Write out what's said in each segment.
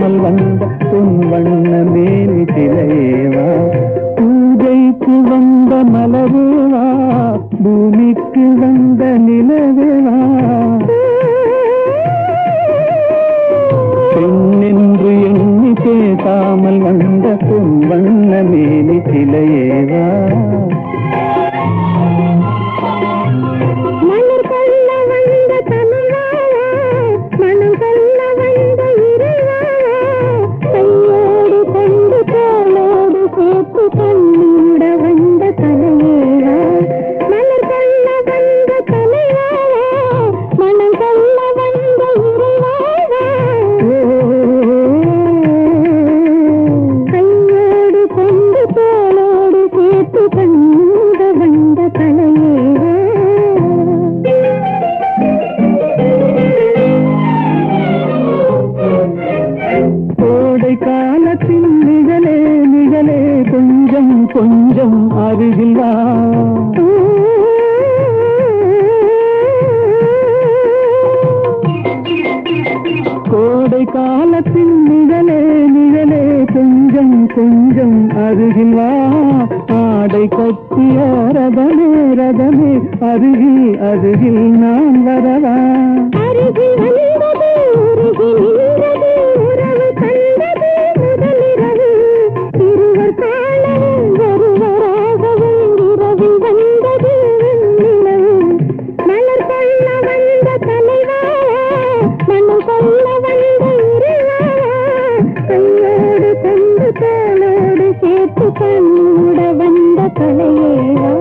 பேசாமல் வந்த பொன் வண்ண மேனி சிலையேவா பூஜைக்கு வந்த மலரேவா பூமிக்கு வந்த நிலவேவா பெண்ணென்று எண்ணி பேசாமல் வந்த பொன் வண்ண மேனி சிலையேவா மலர் கொள்ள வந்த தமிழாவா மனம் கொள்ள வந்த இறைவாவா கையோடு கொண்டு தோளோடு சேர்த்து கண்ணூட வந்த தலையேவா மலர் கொள்ள வந்த தலைவாவா மனம் கொள்ள வந்த இறைவாவா கையோடு கொண்டு தோளோடு சேர்த்து கண்ணூட வந்த தலையேவா கோடை காலத்தின் நிழலே நிழலே கொஞ்சம் கொஞ்சம் அருகில் வா கோடை காலத்தின் நிழலே நிழலே கொஞ்சம் கொஞ்சம் அருகில் வா ஆடை கட்டிய ரதமே ரதமே அருகில் அருகில் நான் வரவா அருகில் வந்தது உருகி நின்றது உறவு கண்டது முதலிரவு இருவர் காணவும் ஒருவராகவும் இரவில் வந்தது வெண்ணிலவு மலர் கொள்ள வந்த தலைவாவா மனம் கொள்ள வந்த இறைவாவா கையோடு கொண்டு தோளோடு சேர்த்து கண்ணூட வந்த தலையேவா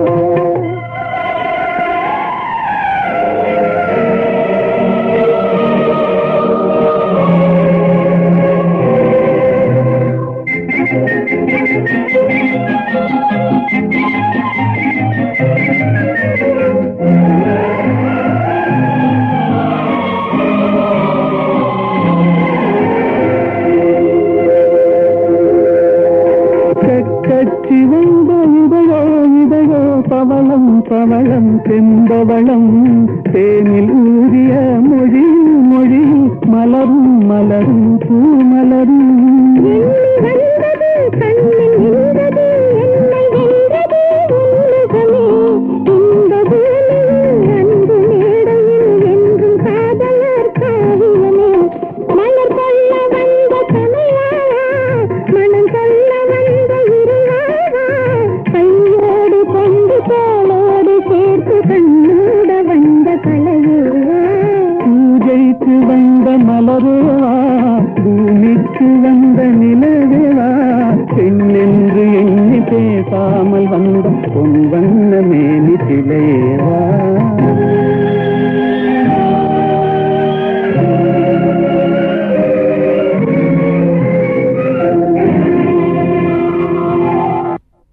கட்சி வந்த இதழோ இதழோ பவளம் பவளம் செம்பவளம் தேனில் ஊறிய மொழி மொழி மலரும் மலரும் பூ மலரும்